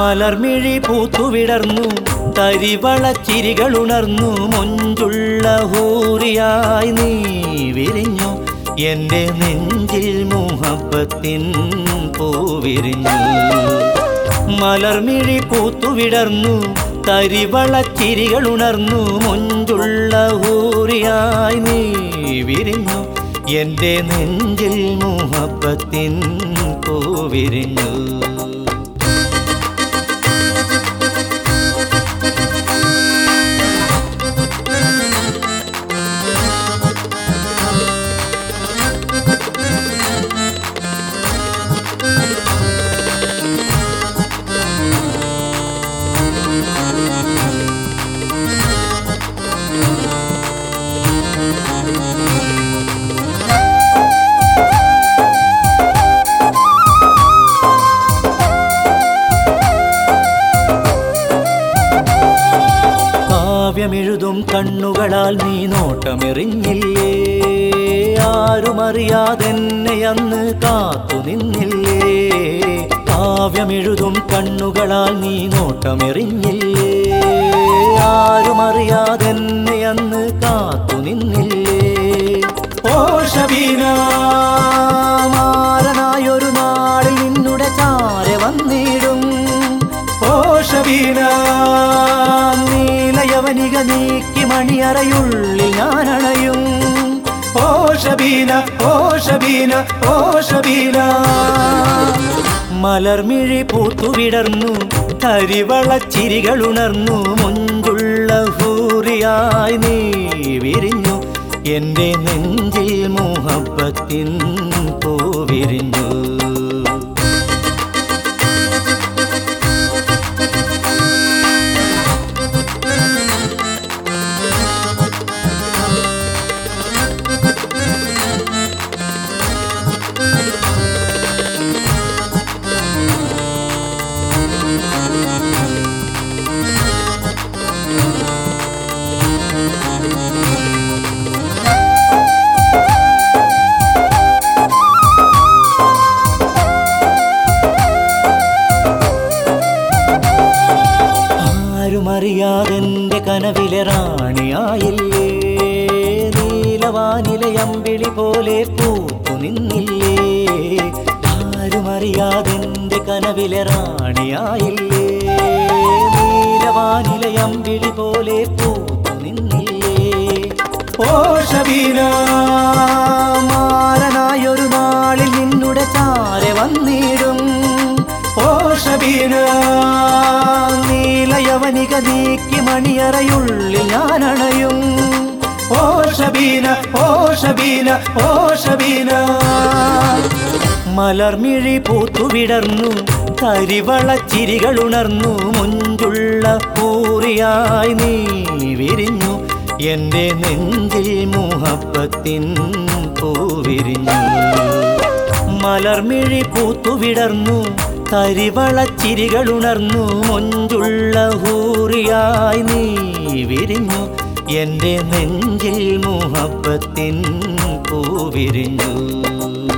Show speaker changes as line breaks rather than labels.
മലർമിഴി പൂത്തുവിടർന്നു തരിവളച്ചിരികളുണർന്നു മൊഞ്ചുള്ള ഹൂറിയായി നീ വിരിഞ്ഞു എൻ്റെ നെഞ്ചിൽ മുഹബത്തിൻ പൂവിരിഞ്ഞു മലർമിഴി പൂത്തുവിടർന്നു തരിവളച്ചിരികളുണർന്നു മൊഞ്ചുള്ള ഹൂറിയായി നീ വിരിഞ്ഞു എൻ്റെ നെഞ്ചിൽ മുഹബത്തിൻ പൂവിരിഞ്ഞു കാവ്യമെഴുതും കണ്ണുകളാൽ നീ നോട്ടമെറിഞ്ഞില്ലേ ആരുമറിയാതെന്നെ അന്ന് കാത്തു നിന്നില്ലേ കാവ്യമെഴുതും കണ്ണുകളാൽ നീ നോട്ടമെറിഞ്ഞില്ലേ ആരുമറിയാതെന്നെ അന്ന് കാത്തു നിന്നില്ലേ ഓ ഷബീന മാരനായൊരു നാളിൽ നിന്നുടെ ചാരെ വന്നിടും ഓ ഷബീന നീലയവനിക നീക്കി മണിയറയുള്ളിൽ ഞാനണയും ഓ ഷബീന ഓ ഷബീന ഓ ഷബീന മലർമിഴി പൂത്തുവിടർന്നു കരിവളച്ചിരികളുണർന്നു മുഞ്ചുള്ള ഹൂറിയായി നീ വിരിഞ്ഞു എൻ്റെ നെഞ്ചിൽ മുഹബത്തിൻ പൂവിരിഞ്ഞു ആരുമറിയാതെന്റെ കനവിലെ റാണിയായില്ലേ നീലവാനിലെ അമ്പിളി പോലെ പൂത്തു നിന്നില്ലേ ആരുമറിയാതെന്റെ കനവിലെ റാണിയായില്ലേ നീലവാനിലെ അമ്പിളി പോലെ പൂത്തു നിന്നില്ലേ ഓ ഷബീന മാരനായൊരു നാളിൽ നിന്നുടെ ചാരെ വന്നിടും ഓ ഷബീന നീലയവനിക നീക്കി മണിയറയുള്ളിൽ ഞാനണയും ഓ ഷബീന ഓ ഷബീന ഓ ഷബീന മലർമിഴി പൂത്തുവിടർന്നു കരിവളച്ചിരികളുണർന്നു മുഞ്ചുള്ള പൂറിയായി നീ വിരിഞ്ഞു എൻ്റെ നെഞ്ചിൽ മുഹബത്തിൻ പൂവിരിഞ്ഞു മലർമിഴി പൂത്തുവിടർന്നു കരിവളച്ചിരികളുണർന്നു മൊഞ്ചുള്ള ഹൂറിയായി നീ വിരിഞ്ഞു എൻ്റെ നെഞ്ചിൽ മുഹബത്തിൻ പൂവിരിഞ്ഞു